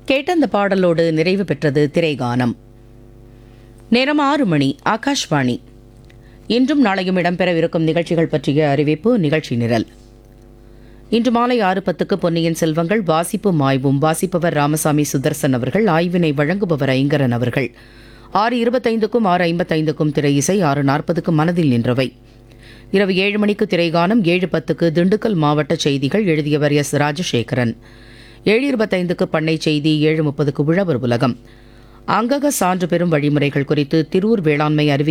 கேட்ட அந்த பாடலோடு நிறைவு பெற்றது திரைகானம் நேரம் ஆறு மணி ஆகாஷ்வாணி இன்றும் நாளையும் இடம்பெறவிருக்கும் நிகழ்ச்சிகள் பற்றிய அறிவிப்பு நிகழ்ச்சி நிரல் இன்று மாலை ஆறு பத்துக்கு பொன்னியின் செல்வங்கள் வாசிப்பும் ஆய்வும் வாசிப்பவர் ராமசாமி சுதர்சன் அவர்கள் ஆய்வினை வழங்குபவர் ஐங்கரன் அவர்கள் ஆறு இருபத்தைந்துக்கும் ஆறு ஐம்பத்தைந்துக்கும் திரை இசை ஆறு நாற்பதுக்கு மனதில் நின்றவை இரவு ஏழு மணிக்கு திரைகானம் ஏழு பத்துக்கு திண்டுக்கல் மாவட்ட செய்திகள் எழுதியவர் எஸ் ராஜசேகரன் ஏழு இருபத்தைந்துக்கு பண்ணை செய்தி ஏழு முப்பதுக்கு உழவர் உலகம் அங்கக சான்று பெறும் வழிமுறைகள் குறித்து திருவூர் வேளாண்மை அறிவி